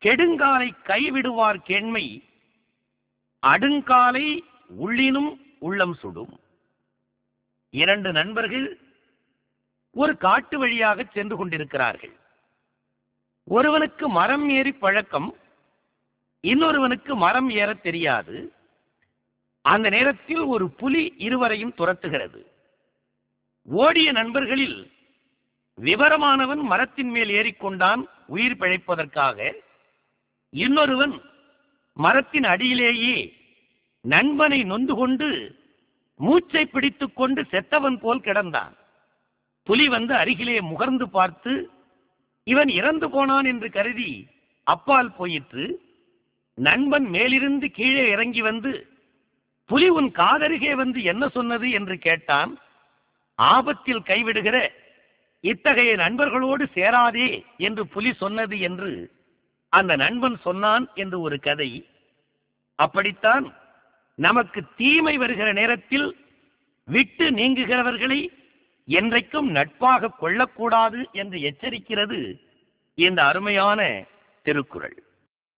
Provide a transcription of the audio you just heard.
கெடுங்காலை கைவிடுவார் கேண்மை அடுங்காலை உள்ளினும் உள்ளம் சுடும் இரண்டு நண்பர்கள் ஒரு காட்டு வழியாக சென்று கொண்டிருக்கிறார்கள் ஒருவனுக்கு மரம் ஏறி பழக்கம் இன்னொருவனுக்கு மரம் ஏற தெரியாது அந்த நேரத்தில் ஒரு புலி இருவரையும் துரத்துகிறது ஓடிய நண்பர்களில் விவரமானவன் மரத்தின் மேல் ஏறிக்கொண்டான் உயிர் பிழைப்பதற்காக இன்னொருவன் மரத்தின் அடியிலேயே நண்பனை நொந்து கொண்டு மூச்சை பிடித்துக் கொண்டு செத்தவன் போல் கிடந்தான் புலி வந்து அருகிலே முகர்ந்து பார்த்து இவன் இறந்து போனான் என்று கருதி அப்பால் போயிற்று நண்பன் மேலிருந்து கீழே இறங்கி வந்து புலி உன் காதருகே வந்து என்ன சொன்னது என்று கேட்டான் ஆபத்தில் கைவிடுகிற இத்தகைய நண்பர்களோடு சேராதே என்று புலி சொன்னது என்று அந்த நண்பன் சொன்னான் என்று ஒரு கதை அப்படித்தான் நமக்கு தீமை வருகிற நேரத்தில் விட்டு நீங்குகிறவர்களை என்றைக்கும் நட்பாக கொள்ளக்கூடாது என்று எச்சரிக்கிறது இந்த அருமையான திருக்குறள்